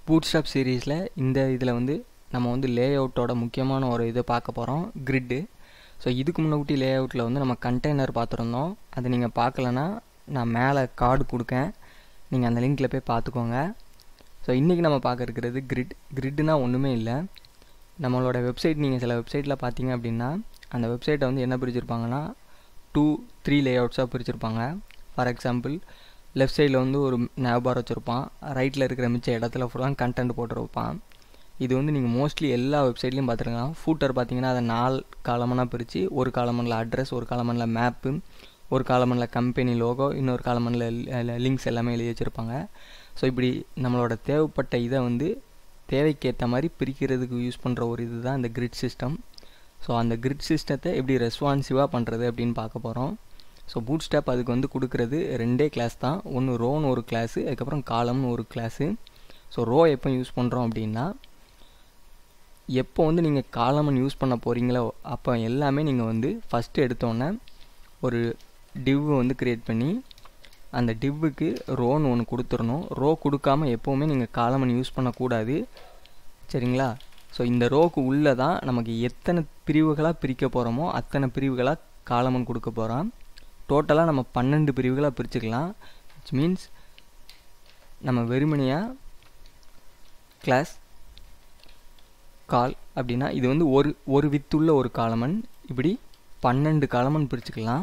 bootstrap சீரீஸில் இந்த இதில் வந்து நம்ம வந்து லே அவுட்டோட முக்கியமான ஒரு இதை பார்க்க போகிறோம் கிரிட்டு ஸோ இதுக்கு முன்னாடி லே அவுட்டில் வந்து நம்ம கண்டெய்னர் பார்த்துருந்தோம் அது நீங்கள் பார்க்கலன்னா நான் மேலே கார்டு கொடுக்கேன் நீங்கள் அந்த லிங்க்கில் போய் பார்த்துக்கோங்க ஸோ இன்றைக்கி நம்ம பார்க்க இருக்கிறது கிரிட் கிரிட்னா ஒன்றுமே இல்லை நம்மளோட வெப்சைட் நீங்கள் சில வெப்சைட்டில் பார்த்தீங்க அப்படின்னா அந்த வெப்சைட்டை வந்து என்ன பிரிச்சிருப்பாங்கன்னா டூ த்ரீ லே அவுட்ஸாக பிரிச்சிருப்பாங்க ஃபார் எக்ஸாம்பிள் லெஃப்ட் சைடில் வந்து ஒரு நேபார் வச்சுருப்பான் ரைட்டில் இருக்கிற மிச்ச இடத்துல ஃபுல்லாக கண்டென்ட் போட்டிருப்பான் இது வந்து நீங்கள் மோஸ்ட்லி எல்லா வெப்சைட்லையும் பார்த்துருக்கலாம் ஃபூட்டர் பார்த்தீங்கன்னா அதை நாலு காலமனாக பிரித்து ஒரு காலமனில் அட்ரஸ் ஒரு காலமனில் மேப்பு ஒரு காலமனில் கம்பெனி லோகோ இன்னொரு காலமனில் லிங்க்ஸ் எல்லாமே எழுதி வச்சுருப்பாங்க ஸோ இப்படி நம்மளோட தேவைப்பட்ட இதை வந்து தேவைக்கேற்ற மாதிரி பிரிக்கிறதுக்கு யூஸ் பண்ணுற ஒரு இது தான் இந்த கிரிட் சிஸ்டம் ஸோ அந்த கிரிட் சிஸ்டத்தை எப்படி ரெஸ்பான்சிவாக பண்ணுறது அப்படின்னு பார்க்க போகிறோம் ஸோ பூட் ஸ்டாப் அதுக்கு வந்து கொடுக்குறது ரெண்டே கிளாஸ் தான் ஒன்று ரோன்னு ஒரு கிளாஸு அதுக்கப்புறம் காலம்னு ஒரு கிளாஸு ஸோ ரோ எப்போ யூஸ் பண்ணுறோம் அப்படின்னா எப்போ வந்து நீங்கள் காலமன் யூஸ் பண்ண போகிறீங்களோ அப்போ எல்லாமே நீங்கள் வந்து ஃபஸ்ட்டு எடுத்தோன்னே ஒரு டிவ் வந்து க்ரியேட் பண்ணி அந்த டிவ்வுக்கு ரோன்னு ஒன்று கொடுத்துடணும் ரோ கொடுக்காம எப்போவுமே நீங்கள் காலமன் யூஸ் பண்ணக்கூடாது சரிங்களா ஸோ இந்த ரோக்கு உள்ளே தான் நமக்கு எத்தனை பிரிவுகளாக பிரிக்க போகிறோமோ அத்தனை பிரிவுகளாக காலமன் கொடுக்க போகிறோம் டோட்டலாக நம்ம பன்னெண்டு பிரிவுகளாக பிரிச்சுக்கலாம் விச் மீன்ஸ் நம்ம வெறுமனையாக கிளாஸ் கால் அப்படின்னா இது வந்து ஒரு ஒரு வித்துள்ள ஒரு காலமன் இப்படி பன்னெண்டு காலமன் பிரிச்சுக்கலாம்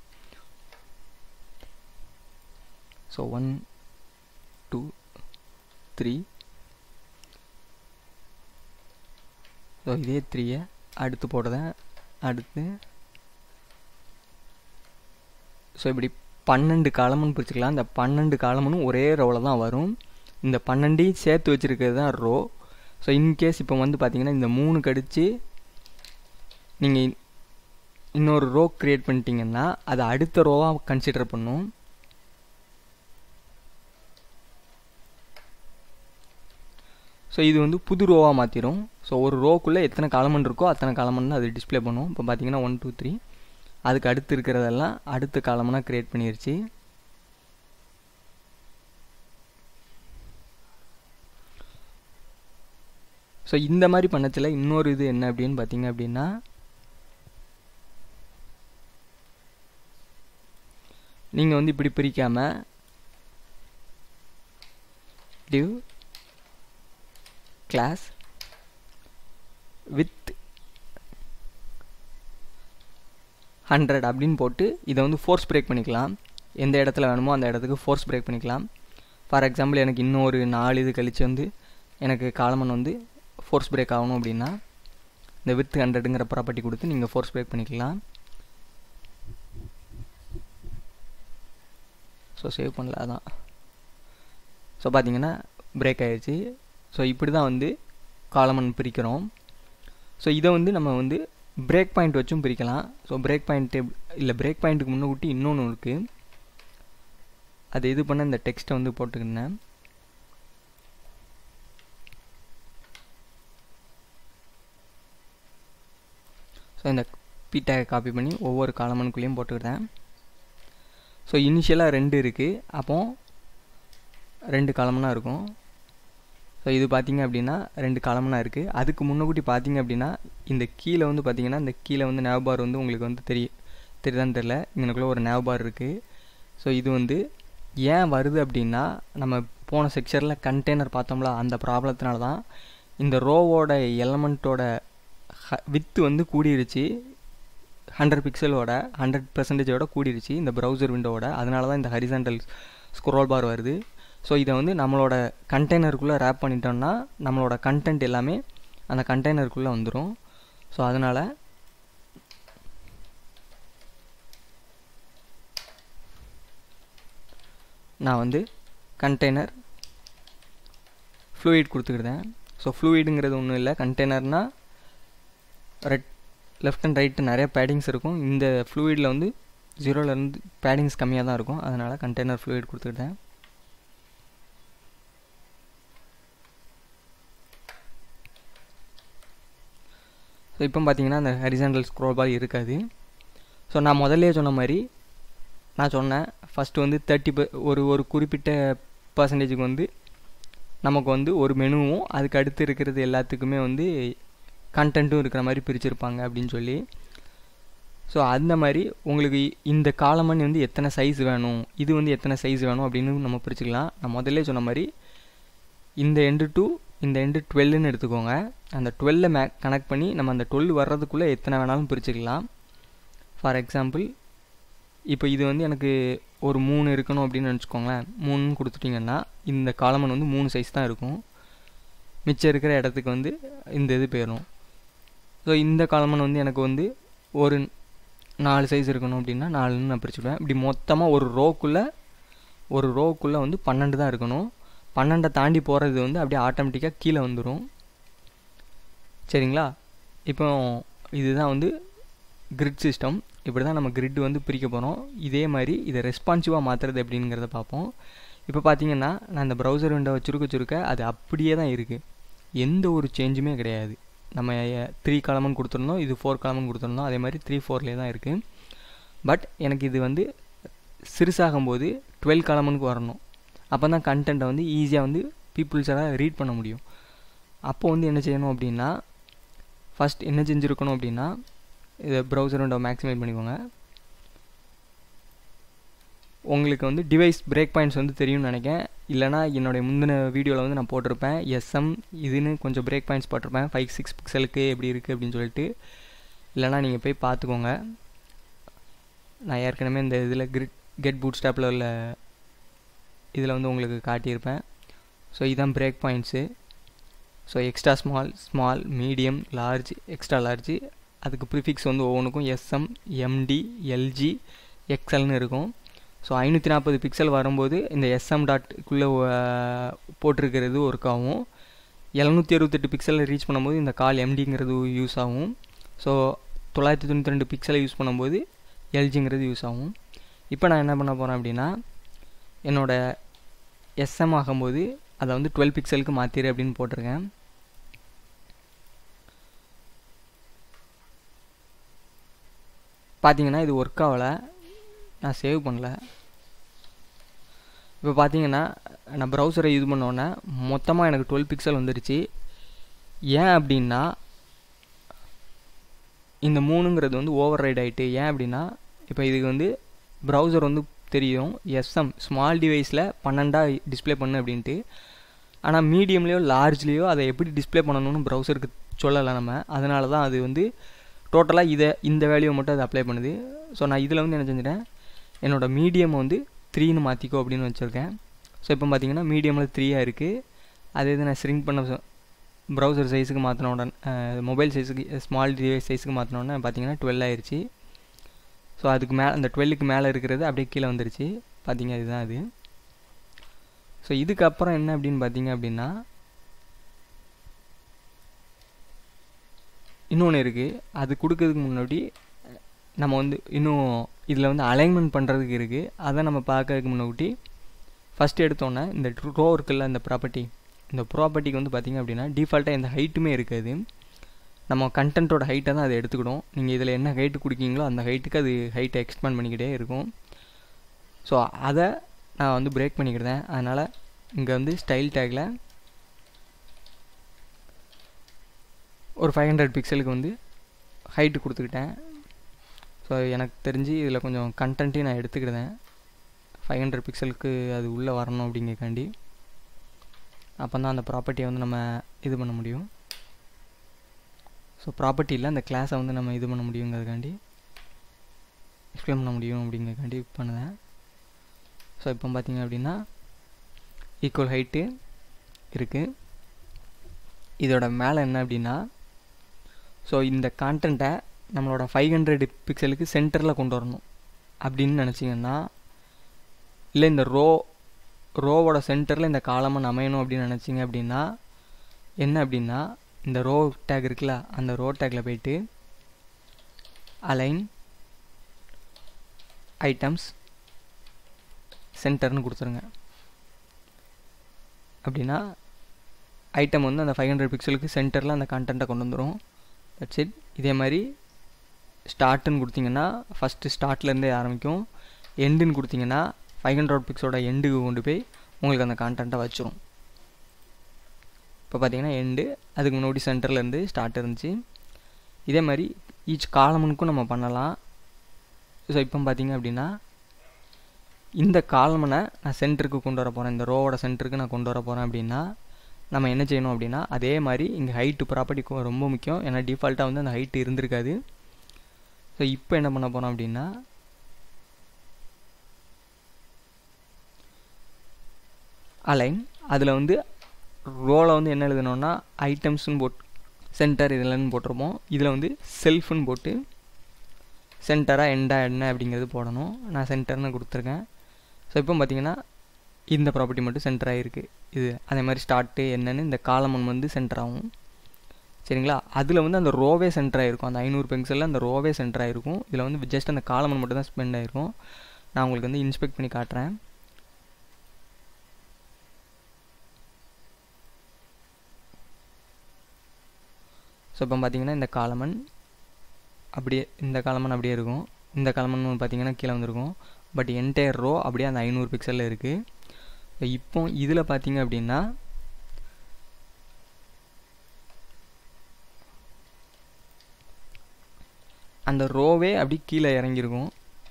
so one two three so இதே த்ரீயை அடுத்து போடுறேன் அடுத்து ஸோ இப்படி பன்னெண்டு காலமுன்னு பிரிச்சுக்கலாம் இந்த பன்னெண்டு காலமும் ஒரே ரோவில் தான் வரும் இந்த பன்னெண்டையும் சேர்த்து வச்சுருக்கிறது தான் ரோ ஸோ இன்கேஸ் இப்போ வந்து பார்த்தீங்கன்னா இந்த மூணு கடிச்சு நீங்கள் இன்னொரு ரோ க்ரியேட் பண்ணிட்டீங்கன்னா அதை அடுத்த ரோவாக கன்சிடர் பண்ணும் ஸோ இது வந்து புது ரோவாக மாற்றிடும் ஸோ ஒரு ரோக்குள்ளே எத்தனை காலமன் இருக்கோ அத்தனை காலமன் அது டிஸ்பிளே பண்ணும் இப்போ பார்த்தீங்கன்னா ஒன் டூ த்ரீ அதுக்கு அடுத்து இருக்கிறதெல்லாம் அடுத்த காலமனாக க்ரியேட் பண்ணிருச்சு ஸோ இந்த மாதிரி பண்ணச்சில் இன்னொரு இது என்ன அப்படின்னு பார்த்தீங்க அப்படின்னா நீங்கள் வந்து இப்படி பிரிக்காமல் டிவ் கிளாஸ் வித் ஹண்ட்ரட் அப்படின்னு போட்டு இதை வந்து ஃபோர்ஸ் பிரேக் பண்ணிக்கலாம் எந்த இடத்துல வேணுமோ அந்த இடத்துக்கு ஃபோர்ஸ் பிரேக் பண்ணிக்கலாம் ஃபார் எக்ஸாம்பிள் எனக்கு இன்னும் ஒரு நாலு இது கழித்து வந்து எனக்கு காலமன் வந்து ஃபோர்ஸ் பிரேக் ஆகணும் அப்படின்னா இந்த வித் ஹண்ட்ரடுங்கிற ப்ராப்பர்ட்டி கொடுத்து நீங்கள் ஃபோர்ஸ் பிரேக் பண்ணிக்கலாம் ஸோ சேவ் பண்ணல அதான் ஸோ பார்த்தீங்கன்னா பிரேக் ஆகிடுச்சு ஸோ இப்படி தான் வந்து காலமன் பிரிக்கிறோம் ஸோ இதை வந்து நம்ம வந்து பிரேக் பாயிண்ட் வச்சும் பிரிக்கலாம் ஸோ பிரேக் பாயிண்ட் இல்லை பிரேக் பாயிண்ட்டுக்கு முன்னூட்டி இன்னொன்று இருக்குது அது இது பண்ண இந்த டெக்ஸ்ட்டை வந்து போட்டுக்கினேன் ஸோ இந்த பீட்டாக காப்பி பண்ணி ஒவ்வொரு காலமனுக்குள்ளேயும் போட்டுக்கிட்டேன் ஸோ இனிஷியலாக ரெண்டு இருக்குது அப்போ ரெண்டு காலமனாக இருக்கும் ஸோ இது பார்த்தீங்க அப்படின்னா ரெண்டு காலமனாக இருக்குது அதுக்கு முன்னக்கூட்டி பார்த்தீங்க அப்படின்னா இந்த கீழே வந்து பார்த்தீங்கன்னா இந்த கீழே வந்து நேவ்பார் வந்து உங்களுக்கு வந்து தெரிய தெரியுதான்னு தெரில இங்கனக்குள்ளே ஒரு நேவ்பார் இருக்குது ஸோ இது வந்து ஏன் வருது அப்படின்னா நம்ம போன செக்ஷனில் கண்டெய்னர் பார்த்தோம்ல அந்த ப்ராப்ளத்தினால தான் இந்த ரோவோட எலமெண்ட்டோட ஹ வித்து வந்து கூடிருச்சு ஹண்ட்ரட் பிக்சலோட ஹண்ட்ரட் பர்சன்டேஜோட கூடிருச்சு இந்த ப்ரௌசர் விண்டோவோட அதனால தான் இந்த ஹரிசாண்டல் ஸ்க்ரோல் பார் வருது ஸோ இதை வந்து நம்மளோட கண்டெய்னருக்குள்ளே ரேப் பண்ணிட்டோம்னா நம்மளோட கண்டென்ட் எல்லாமே அந்த கண்டெய்னருக்குள்ளே வந்துடும் ஸோ அதனால் நான் வந்து கண்டெய்னர் ஃப்ளூயிட் கொடுத்துக்கிட்டேன் ஸோ ஃப்ளூயிடுங்கிறது ஒன்றும் இல்லை கண்டெய்னர்னால் ரெட் லெஃப்ட் அண்ட் ரைட்டு நிறைய பேடிங்ஸ் இருக்கும் இந்த ஃப்ளூயிடில் வந்து ஜீரோலேருந்து பேடிங்ஸ் கம்மியாக தான் இருக்கும் அதனால் கண்டெய்னர் ஃப்ளூயிட் கொடுத்துக்கிட்டேன் ஸோ இப்போ பார்த்தீங்கன்னா அந்த ஹரிசாண்டல் ஸ்க்ரோல் பார் இருக்காது ஸோ நான் முதல்லே சொன்ன மாதிரி நான் சொன்னேன் ஃபஸ்ட்டு வந்து தேர்ட்டி ஒரு ஒரு குறிப்பிட்ட பர்சன்டேஜுக்கு வந்து நமக்கு வந்து ஒரு மெனுவும் அதுக்கு அடுத்து இருக்கிறது எல்லாத்துக்குமே வந்து கண்டென்ட்டும் இருக்கிற மாதிரி பிரிச்சிருப்பாங்க அப்படின்னு சொல்லி ஸோ அந்த மாதிரி உங்களுக்கு இந்த காலமணி வந்து எத்தனை சைஸ் வேணும் இது வந்து எத்தனை சைஸ் வேணும் அப்படின்னு நம்ம பிரிச்சுக்கலாம் நான் முதல்ல சொன்ன மாதிரி இந்த எண்டு டூ இந்த எண்டு டுவெல்லுன்னு எடுத்துக்கோங்க அந்த டுவெல்லை மே கனெக்ட் பண்ணி நம்ம அந்த டுவெல் வர்றதுக்குள்ளே எத்தனை வேணாலும் பிரிச்சுக்கலாம் ஃபார் எக்ஸாம்பிள் இப்போ இது வந்து எனக்கு ஒரு மூணு இருக்கணும் அப்படின்னு நினச்சிக்கோங்களேன் மூணுன்னு கொடுத்துட்டிங்கன்னா இந்த காலமன் வந்து மூணு சைஸ் தான் இருக்கும் மிச்சம் இருக்கிற இடத்துக்கு வந்து இந்த இது போயிடும் ஸோ இந்த காலமன் வந்து எனக்கு வந்து ஒரு நாலு சைஸ் இருக்கணும் அப்படின்னா நாலுன்னு நான் பிரிச்சுடுவேன் இப்படி மொத்தமாக ஒரு ரோக்குள்ளே ஒரு ரோக்குள்ளே வந்து பன்னெண்டு தான் இருக்கணும் பன்னெண்டை தாண்டி போகிறது வந்து அப்படியே ஆட்டோமேட்டிக்காக கீழே வந்துடும் சரிங்களா இப்போ இதுதான் வந்து கிரிட் சிஸ்டம் இப்படி தான் நம்ம கிரிட் வந்து பிரிக்க போகிறோம் இதே மாதிரி இதை ரெஸ்பான்சிவாக மாற்றுறது எப்படிங்கிறத பார்ப்போம் இப்போ பார்த்தீங்கன்னா நான் இந்த ப்ரௌசர் விண்டோ சுருக்க சுருக்க அது அப்படியே தான் இருக்குது எந்த ஒரு சேஞ்சுமே கிடையாது நம்ம த்ரீ காலமன் கொடுத்துருந்தோம் இது ஃபோர் காலமன் கொடுத்துருந்தோம் அதே மாதிரி த்ரீ ஃபோர்லேயே தான் இருக்குது பட் எனக்கு இது வந்து சிறுசாகும்போது டுவெல் காலமனுக்கு வரணும் அப்போ தான் கண்டென்ட்டை வந்து ஈஸியாக வந்து பீப்புள்ஸால் ரீட் பண்ண முடியும் அப்போ வந்து என்ன செய்யணும் அப்படின்னா ஃபஸ்ட் என்ன செஞ்சுருக்கணும் அப்படின்னா இதை ப்ரௌசர் விண்டோ மேக்ஸிமைஸ் பண்ணிக்கோங்க உங்களுக்கு வந்து டிவைஸ் பிரேக் பாயிண்ட்ஸ் வந்து தெரியும்னு நினைக்கிறேன் இல்லைனா என்னுடைய முந்தின வீடியோவில் வந்து நான் போட்டிருப்பேன் எஸ்எம் இதுன்னு கொஞ்சம் பிரேக் பாயிண்ட்ஸ் போட்டிருப்பேன் ஃபைவ் சிக்ஸ் பிக்சலுக்கு எப்படி இருக்குது அப்படின்னு சொல்லிட்டு இல்லைனா நீங்கள் போய் பார்த்துக்கோங்க நான் ஏற்கனவே இந்த இதில் கிரிட் கெட் பூட் ஸ்டாப்பில் உள்ள இதில் வந்து உங்களுக்கு காட்டியிருப்பேன் ஸோ இதுதான் break points so extra small small medium large extra large அதுக்கு ப்ரிஃபிக்ஸ் வந்து ஒவ்வொன்றுக்கும் எஸ்எம் எம்டி எல்ஜி எக்ஸ்எல்னு இருக்கும் ஸோ ஐநூற்றி நாற்பது பிக்சல் வரும்போது இந்த எஸ்எம் டாட்குள்ளே போட்டிருக்கிறது ஒர்க் ஆகும் எழுநூற்றி அறுபத்தெட்டு பிக்சலில் ரீச் பண்ணும்போது இந்த கால் எம்டிங்கிறது யூஸ் ஆகும் ஸோ தொள்ளாயிரத்தி தொண்ணூற்றி ரெண்டு பிக்சலை யூஸ் பண்ணும்போது எல்ஜிங்கிறது யூஸ் ஆகும் இப்போ நான் என்ன பண்ண போகிறேன் அப்படின்னா என்னோடய எஸ்எம் ஆகும்போது அதை வந்து டுவெல் பிக்சலுக்கு மாற்றிடு அப்படின்னு போட்டிருக்கேன் பார்த்தீங்கன்னா இது ஒர்க் ஆகலை நான் சேவ் பண்ணல இப்போ பார்த்தீங்கன்னா நான் ப்ரௌசரை இது பண்ணோன்னே மொத்தமாக எனக்கு டுவெல் பிக்சல் வந்துருச்சு ஏன் அப்படின்னா இந்த மூணுங்கிறது வந்து ஓவர் ரைட் ஆகிட்டு ஏன் அப்படின்னா இப்போ இதுக்கு வந்து ப்ரௌசர் வந்து தெரியும் எஸ்எம் ஸ்மால் டிவைஸில் பன்னெண்டாக டிஸ்பிளே பண்ணு அப்படின்ட்டு ஆனால் மீடியம்லேயோ லார்ஜ்லேயோ அதை எப்படி டிஸ்பிளே பண்ணணும்னு ப்ரௌசருக்கு சொல்லலை நம்ம அதனால தான் அது வந்து டோட்டலாக இதை இந்த வேல்யூ மட்டும் அது அப்ளை பண்ணுது ஸோ நான் இதில் வந்து என்ன செஞ்சிட்டேன் என்னோடய மீடியம் வந்து த்ரீன்னு மாற்றிக்கோ அப்படின்னு வச்சுருக்கேன் ஸோ இப்போ பார்த்தீங்கன்னா மீடியமில் த்ரீயாக இருக்குது அதே இது நான் ஸ்ரிங்க் பண்ண ப்ரௌசர் சைஸுக்கு மாற்றின உடனே மொபைல் சைஸுக்கு ஸ்மால் டிவைஸ் சைஸுக்கு மாற்றினோடனே பார்த்தீங்கன்னா டுவெல் ஆயிடுச்சு ஸோ அதுக்கு மேலே அந்த டுவெல்லுக்கு மேலே இருக்கிறது அப்படியே கீழே வந்துருச்சு பார்த்தீங்க இதுதான் அது ஸோ இதுக்கப்புறம் என்ன அப்படின்னு பார்த்தீங்க அப்படின்னா இன்னொன்று இருக்குது அது கொடுக்கறதுக்கு முன்னாடி நம்ம வந்து இன்னும் இதில் வந்து அலைன்மெண்ட் பண்ணுறதுக்கு இருக்குது அதை நம்ம பார்க்கறதுக்கு முன்னாடி ஃபஸ்ட் எடுத்தோன்னே இந்த ரோ இருக்குல்ல இந்த ப்ராப்பர்ட்டி இந்த ப்ராப்பர்ட்டிக்கு வந்து பார்த்திங்க அப்படின்னா டிஃபால்ட்டாக எந்த ஹைட்டுமே இருக்காது நம்ம கண்டென்ட்டோட ஹைட்டை தான் அதை எடுத்துக்கிடும் நீங்கள் இதில் என்ன ஹைட்டு கொடுக்கீங்களோ அந்த ஹைட்டுக்கு அது ஹைட்டை எக்ஸ்பேண்ட் பண்ணிக்கிட்டே இருக்கும் ஸோ அதை நான் வந்து பிரேக் பண்ணிக்கிட்டேன் அதனால் இங்கே வந்து ஸ்டைல் டேக்கில் ஒரு ஃபைவ் ஹண்ட்ரட் பிக்சலுக்கு வந்து ஹைட்டு கொடுத்துக்கிட்டேன் ஸோ எனக்கு தெரிஞ்சு இதில் கொஞ்சம் கண்டென்ட்டையும் நான் எடுத்துக்கிட்டேன் ஃபைவ் ஹண்ட்ரட் பிக்சலுக்கு அது உள்ளே வரணும் அப்படிங்கக்காண்டி அப்போ தான் அந்த ப்ராப்பர்ட்டியை வந்து நம்ம இது பண்ண முடியும் ஸோ ப்ராப்பர்ட்டியில் அந்த கிளாஸை வந்து நம்ம இது பண்ண முடியுங்கிறதுக்காண்டி எக்ஸ்பிளைன் பண்ண முடியும் அப்படிங்கிறதுக்காண்டி பண்ணுவேன் ஸோ இப்போ பார்த்தீங்க அப்படின்னா ஈக்குவல் ஹைட்டு இருக்குது இதோட மேலே என்ன அப்படின்னா ஸோ இந்த கான்டென்ட்டை நம்மளோட ஃபைவ் ஹண்ட்ரட் பிக்சலுக்கு சென்டரில் கொண்டு வரணும் அப்படின்னு நினச்சிங்கன்னா இல்லை இந்த ரோ ரோவோட சென்டரில் இந்த காலமன் அமையணும் அப்படின்னு நினச்சிங்க அப்படின்னா என்ன அப்படின்னா இந்த ரோ டேக் இருக்குல்ல அந்த ரோ டேக்கில் போயிட்டு அலைன் ஐட்டம்ஸ் சென்டர்னு கொடுத்துருங்க அப்படின்னா ஐட்டம் வந்து அந்த ஃபைவ் ஹண்ட்ரட் பிக்சலுக்கு சென்டரில் அந்த கண்டென்ட்டை கொண்டு வந்துடும் தட்ஸ் இட் இதே மாதிரி ஸ்டார்ட்டுன்னு கொடுத்தீங்கன்னா ஃபஸ்ட்டு ஸ்டார்ட்லேருந்தே ஆரம்பிக்கும் எண்டுன்னு கொடுத்தீங்கன்னா ஃபைவ் ஹண்ட்ரட் பிக்ஸோட எண்டுக்கு கொண்டு போய் உங்களுக்கு அந்த கான்டென்ட்டை வச்சிரும் இப்போ பார்த்தீங்கன்னா எண்டு அதுக்கு முன்னாடி சென்டர்லேருந்து ஸ்டார்ட் இருந்துச்சு இதே மாதிரி ஈச் காலமனுக்கும் நம்ம பண்ணலாம் ஸோ இப்போ பார்த்தீங்க அப்படின்னா இந்த காலமனை நான் சென்டருக்கு கொண்டு வர போகிறேன் இந்த ரோவோட சென்டருக்கு நான் கொண்டு வர போகிறேன் அப்படின்னா நம்ம என்ன செய்யணும் அப்படின்னா அதே மாதிரி இங்கே ஹைட்டு ப்ராப்பர்ட்டி ரொம்ப முக்கியம் ஏன்னா டிஃபால்ட்டாக வந்து அந்த ஹைட்டு இருந்திருக்காது ஸோ இப்போ என்ன பண்ண போகிறோம் அப்படின்னா அலைன் அதில் வந்து ரோவில் வந்து என்ன எழுதணும்னா ஐட்டம்ஸ்னு போட் சென்டர் இதெல்லாம் போட்டிருப்போம் இதில் வந்து செல்ஃப்னு போட்டு சென்டராக எண்டா என்ன அப்படிங்கிறது போடணும் நான் சென்டர்னு கொடுத்துருக்கேன் ஸோ இப்போ பார்த்தீங்கன்னா இந்த ப்ராப்பர்ட்டி மட்டும் சென்டர் ஆகிருக்கு இது அதே மாதிரி ஸ்டார்ட்டு என்னன்னு இந்த காலமன் வந்து சென்டர் ஆகும் சரிங்களா அதில் வந்து அந்த ரோவே சென்டர் ஆகிருக்கும் அந்த ஐநூறு பென்சிலில் அந்த ரோவே சென்டர் ஆகிருக்கும் இதில் வந்து ஜஸ்ட் அந்த காலமன் மட்டும் தான் ஸ்பெண்ட் ஆகிருக்கும் நான் உங்களுக்கு வந்து இன்ஸ்பெக்ட் பண்ணி காட்டுறேன் ஸோ இப்போ பார்த்தீங்கன்னா இந்த காலமன் அப்படியே இந்த காலமன் அப்படியே இருக்கும் இந்த காலமன் பார்த்தீங்கன்னா கீழே வந்திருக்கும் பட் என்டையர் ரோ அப்படியே அந்த ஐநூறு பிக்சலில் இருக்குது இப்போ இதில் பார்த்தீங்க அப்படின்னா அந்த ரோவே அப்படி கீழே இறங்கியிருக்கும்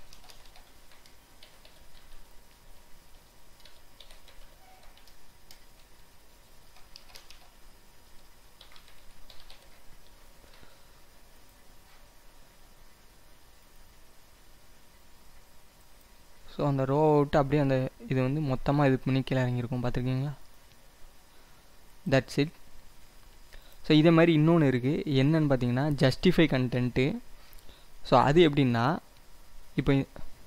ஸோ அந்த ரோ விட்டு அப்படியே அந்த இது வந்து மொத்தமாக இது பண்ணி கீழே இறங்கியிருக்கும் பார்த்துருக்கீங்களா தட்ஸ் இட் ஸோ இதே மாதிரி இன்னொன்று இருக்குது என்னன்னு பார்த்தீங்கன்னா ஜஸ்டிஃபை கண்டென்ட்டு ஸோ அது எப்படின்னா இப்போ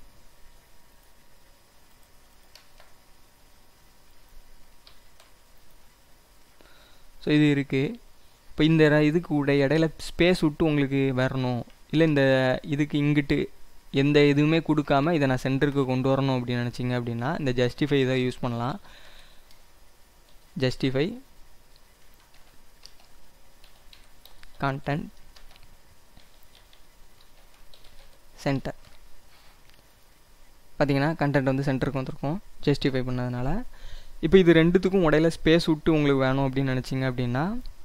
ஸோ இது இருக்குது இப்போ இந்த இதுக்கு உடைய இடையில ஸ்பேஸ் விட்டு உங்களுக்கு வரணும் இல்லை இந்த இதுக்கு இங்கிட்டு எந்த இதுவுமே கொடுக்காம இதை நான் சென்டருக்கு கொண்டு வரணும் அப்படின்னு நினச்சிங்க அப்படின்னா இந்த ஜஸ்டிஃபை இதை யூஸ் பண்ணலாம் ஜஸ்டிஃபை கான்டென்ட் சென்டர் பார்த்தீங்கன்னா கண்டென்ட் வந்து சென்டருக்கு வந்திருக்கும் ஜஸ்டிஃபை பண்ணதுனால இப்போ இது ரெண்டுத்துக்கும் இடையில ஸ்பேஸ் விட்டு உங்களுக்கு வேணும் அப்படின்னு நினச்சிங்க அப்படின்னா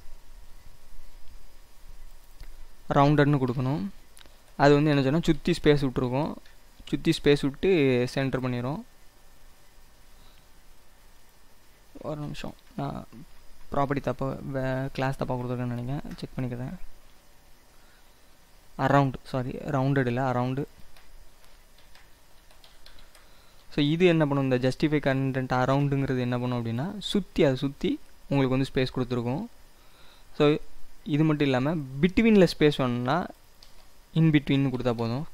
ரவுண்டட்னு கொடுக்கணும் அது வந்து என்ன சொன்னால் சுற்றி ஸ்பேஸ் விட்ருக்கோம் சுற்றி ஸ்பேஸ் விட்டு சென்டர் பண்ணிடும் ஒரு நிமிஷம் நான் ப்ராப்பர்ட்டி தப்பாக கிளாஸ் தப்பாக கொடுத்துருக்கேன்னு நினைக்கிறேன் செக் பண்ணிக்கிறேன் அரவுண்டு சாரி ரவுண்டட் இல்லை அரவுண்டு ஸோ இது என்ன பண்ணும் இந்த ஜஸ்டிஃபை கண்டென்ட் அரவுண்டுங்கிறது என்ன பண்ணும் அப்படின்னா சுற்றி அதை சுற்றி உங்களுக்கு வந்து ஸ்பேஸ் கொடுத்துருக்கும் ஸோ இது மட்டும் இல்லாமல் பிட்வீனில் ஸ்பேஸ் வேணும்னா இன் பிட்வீன் கொடுத்தா போதும்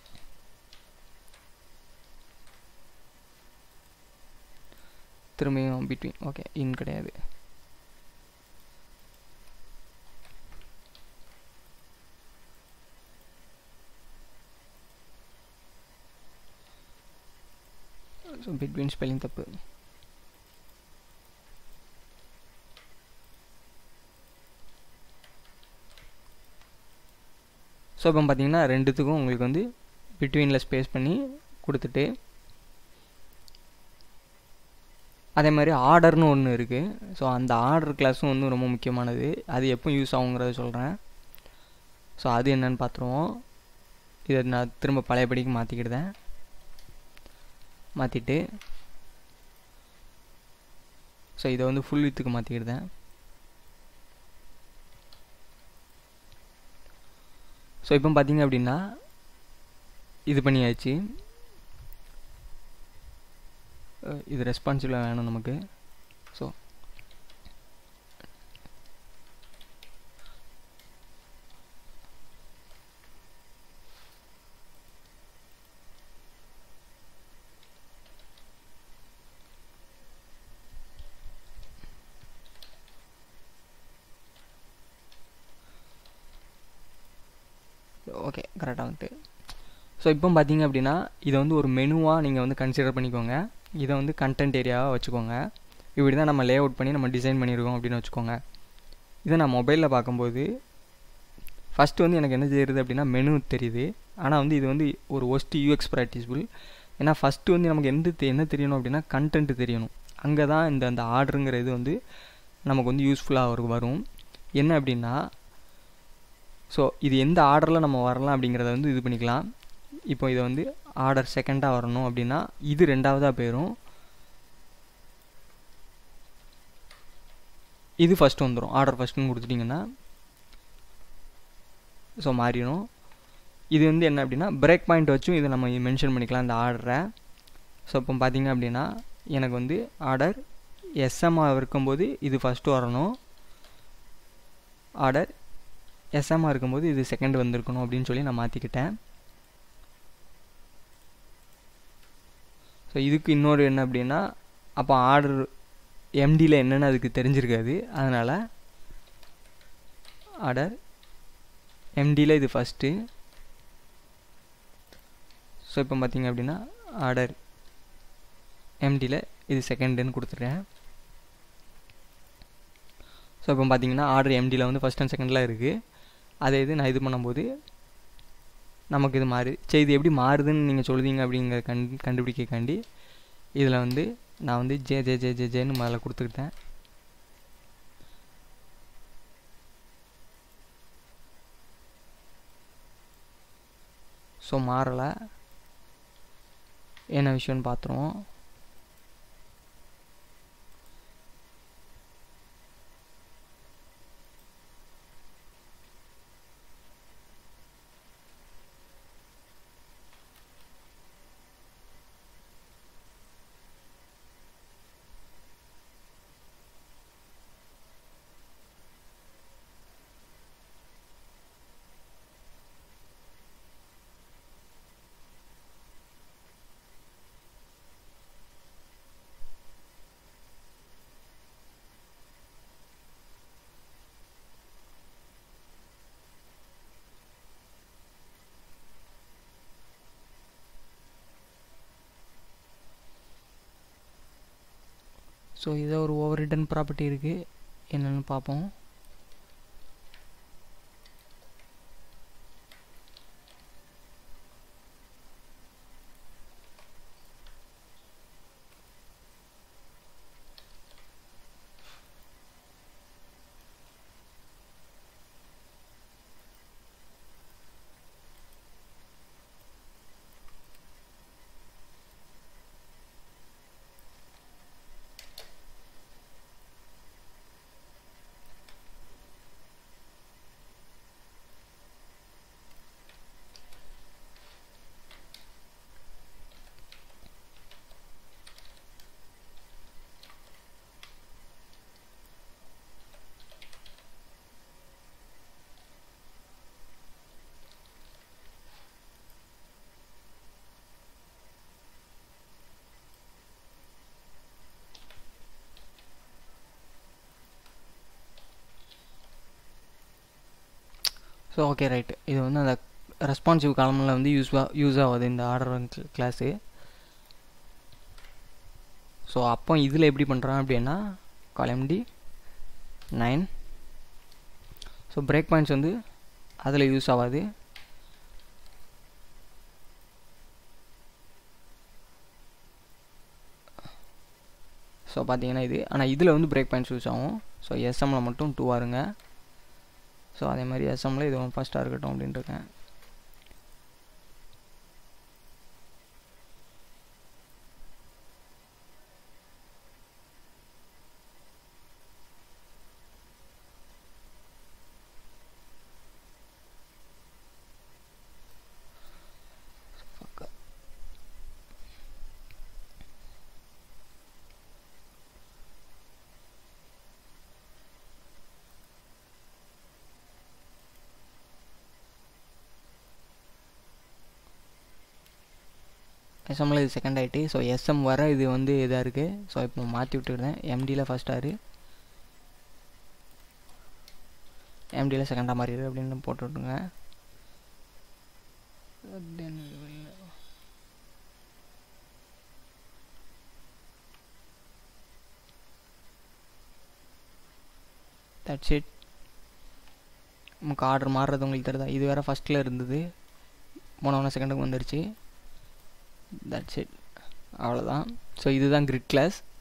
திரும்பியும் பிட்வீன் ஓகே இன் கிடையாது ஸோ பிட்வீன் ஸ்பெல்லிங் தப்பு ஸோ இப்போ பார்த்தீங்கன்னா ரெண்டுத்துக்கும் உங்களுக்கு வந்து பிட்வீனில் ஸ்பேஸ் பண்ணி கொடுத்துட்டு அதே மாதிரி ஆர்டர்னு ஒன்று இருக்குது ஸோ அந்த ஆர்டர் கிளாஸும் வந்து ரொம்ப முக்கியமானது அது எப்போ யூஸ் ஆகுங்கிறத சொல்கிறேன் ஸோ அது என்னன்னு பார்த்துருவோம் இதை நான் திரும்ப பழையபடிக்கு மாற்றிக்கிடுதேன் மாற்றிட்டு ஸோ இதை வந்து ஃபுல் வித்துக்கு மாற்றிக்கிடுதேன் ஸோ இப்போ பார்த்தீங்க அப்படின்னா இது பண்ணியாச்சு இது ரெஸ்பான்சிபிளாக வேணும் நமக்கு ஸோ ஓகே கரெக்டாக வந்துட்டு ஸோ இப்போ பார்த்தீங்க அப்படின்னா இதை வந்து ஒரு மெனுவாக நீங்கள் வந்து கன்சிடர் பண்ணிக்கோங்க இதை வந்து கண்டென்ட் ஏரியாவாக வச்சுக்கோங்க இப்படி தான் நம்ம லே அவுட் பண்ணி நம்ம டிசைன் பண்ணியிருக்கோம் அப்படின்னு வச்சுக்கோங்க இதை நான் மொபைலில் பார்க்கும்போது ஃபஸ்ட்டு வந்து எனக்கு என்ன தெரியுது அப்படின்னா மெனு தெரியுது ஆனால் வந்து இது வந்து ஒரு ஒஸ்ட் யூஎக்ஸ் ப்ராக்டிஸ்பிள் ஏன்னா ஃபஸ்ட்டு வந்து நமக்கு எந்த என்ன தெரியணும் அப்படின்னா கண்டென்ட் தெரியணும் அங்கே தான் இந்த அந்த ஆர்டருங்கிற இது வந்து நமக்கு வந்து யூஸ்ஃபுல்லாக வரும் என்ன அப்படின்னா ஸோ இது எந்த ஆர்டரில் நம்ம வரலாம் அப்படிங்கிறத வந்து இது பண்ணிக்கலாம் இப்போ இதை வந்து ஆர்டர் செகண்டாக வரணும் அப்படின்னா இது ரெண்டாவதாக போயிடும் இது ஃபஸ்ட்டு வந்துடும் ஆர்டர் ஃபஸ்ட்டுன்னு கொடுத்துட்டிங்கன்னா ஸோ மாறிடும் இது வந்து என்ன அப்படின்னா பிரேக் பாயிண்ட் வச்சும் இதை நம்ம மென்ஷன் பண்ணிக்கலாம் இந்த ஆர்டரை ஸோ இப்போ பார்த்தீங்க அப்படின்னா எனக்கு வந்து ஆர்டர் எஸ்எம்ஆ இருக்கும்போது இது ஃபஸ்ட்டு வரணும் ஆர்டர் எஸ்எம்ஆ இருக்கும்போது இது செகண்ட் வந்திருக்கணும் அப்படின்னு சொல்லி நான் மாற்றிக்கிட்டேன் ஸோ இதுக்கு இன்னொரு என்ன அப்படின்னா அப்போ ஆர்டர் எம்டியில் என்னென்னு அதுக்கு தெரிஞ்சிருக்காது அதனால் ஆர்டர் எம்டியில் இது ஃபஸ்ட்டு ஸோ இப்போ பார்த்தீங்க அப்படின்னா ஆர்டர் எம்டியில் இது செகண்டுன்னு கொடுத்துட்றேன் ஸோ இப்போ பார்த்தீங்கன்னா ஆர்டர் எம்டியில் வந்து ஃபஸ்ட் அண்ட் செகண்டில் இருக்குது அதே இது நான் இது பண்ணும்போது நமக்கு இது மாறு சரி இது எப்படி மாறுதுன்னு நீங்கள் சொல்லுதீங்க அப்படிங்கிற கண் கண்டுபிடிக்காண்டி இதில் வந்து நான் வந்து ஜே ஜே ஜே ஜே ஜேன்னு முதல்ல கொடுத்துக்கிட்டேன் ஸோ மாறலை என்ன விஷயம்னு பார்த்துருவோம் ஸோ இதை ஒரு ஓவர் ரிட்டன் ப்ராப்பர்ட்டி இருக்குது என்னென்னு பார்ப்போம் ஸோ ஓகே ரைட் இது வந்து அந்த ரெஸ்பான்சிவ் காலமில் வந்து யூஸ் யூஸ் ஆகுது இந்த ஆர்டர் கிளாஸு ஸோ அப்போ இதில் எப்படி பண்ணுறோம் அப்படின்னா காலம்டி நைன் ஸோ பிரேக் பாயிண்ட்ஸ் வந்து அதில் யூஸ் ஆகாது ஸோ பார்த்தீங்கன்னா இது ஆனால் இதில் வந்து பிரேக் பாயிண்ட்ஸ் யூஸ் ஆகும் ஸோ எஸ்எம்மில் மட்டும் டூ ஆருங்க ஸோ அதே மாதிரி எஸ்எம்மில் இது ஃபஸ்ட்டாக இருக்கட்டும் அப்படின்ட்டு இருக்கேன் எஸ்எம்மில் இது செகண்ட் ஆகிட்டு ஸோ எஸ்எம் வர இது வந்து இதாக இருக்குது ஸோ இப்போ மாற்றி விட்டுக்கிறேன் எம்டியில் ஃபஸ்ட்டாரு எம்டியில் செகண்டாக மாறிடு அப்படின்னு போட்டு விட்டுங்க தட்ஸ் இட் நமக்கு ஆர்டர் மாறுறது உங்களுக்கு தெரியுதா இது வேறு ஃபஸ்ட்டில் இருந்தது போனவன செகண்டுக்கு வந்துடுச்சு தட்ஸ் இட் அவ்வளோதான் ஸோ இதுதான் கிரிட் கிளாஸ்